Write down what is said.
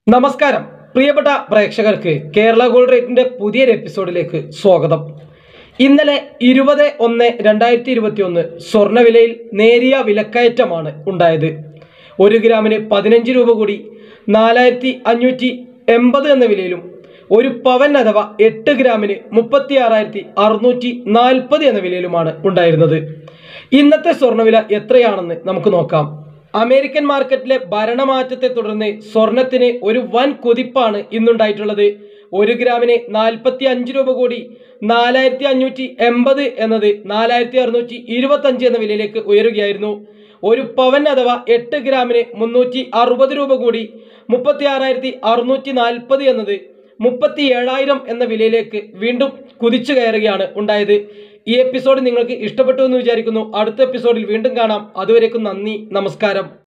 നമസ്കാരം പ്രിയപ്പെട്ട പ്രേക്ഷകർക്ക് കേരള ഗോൾഡ് റേറ്റിന്റെ പുതിയൊരു എപ്പിസോഡിലേക്ക് സ്വാഗതം ഇന്നലെ ഇരുപത് ഒന്ന് രണ്ടായിരത്തി ഇരുപത്തി ഒന്ന് സ്വർണ്ണവിലയിൽ നേരിയ വിലക്കയറ്റമാണ് ഉണ്ടായത് ഒരു ഗ്രാമിന് പതിനഞ്ച് രൂപ കൂടി നാലായിരത്തി അഞ്ഞൂറ്റി എൺപത് എന്ന വിലയിലും ഒരു പവൻ അഥവാ എട്ട് ഗ്രാമിന് മുപ്പത്തി ആറായിരത്തി അറുന്നൂറ്റി നാൽപ്പത് എന്ന വിലയിലുമാണ് ഉണ്ടായിരുന്നത് ഇന്നത്തെ സ്വർണ്ണവില എത്രയാണെന്ന് നമുക്ക് നോക്കാം അമേരിക്കൻ മാർക്കറ്റിലെ ഭരണമാറ്റത്തെ തുടർന്ന് സ്വർണത്തിന് ഒരു വൻ കുതിപ്പാണ് ഇന്നുണ്ടായിട്ടുള്ളത് ഒരു ഗ്രാമിന് നാൽപ്പത്തി അഞ്ച് രൂപ കൂടി നാലായിരത്തി അഞ്ഞൂറ്റി എൺപത് എന്നത് നാലായിരത്തി അറുന്നൂറ്റി ഇരുപത്തഞ്ച് എന്ന വിലയിലേക്ക് ഉയരുകയായിരുന്നു ഒരു പവൻ അഥവാ എട്ട് ഗ്രാമിന് മുന്നൂറ്റി അറുപത് രൂപ കൂടി മുപ്പത്തി ആറായിരത്തി അറുന്നൂറ്റി നാൽപ്പത് എന്നത് മുപ്പത്തി ഏഴായിരം എന്ന വിലയിലേക്ക് വീണ്ടും കുതിച്ചു കയറുകയാണ് ഉണ്ടായത് ഈ എപ്പിസോഡ് നിങ്ങൾക്ക് ഇഷ്ടപ്പെട്ടു എന്ന് വിചാരിക്കുന്നു അടുത്ത എപ്പിസോഡിൽ വീണ്ടും കാണാം അതുവരേക്കും നന്ദി നമസ്കാരം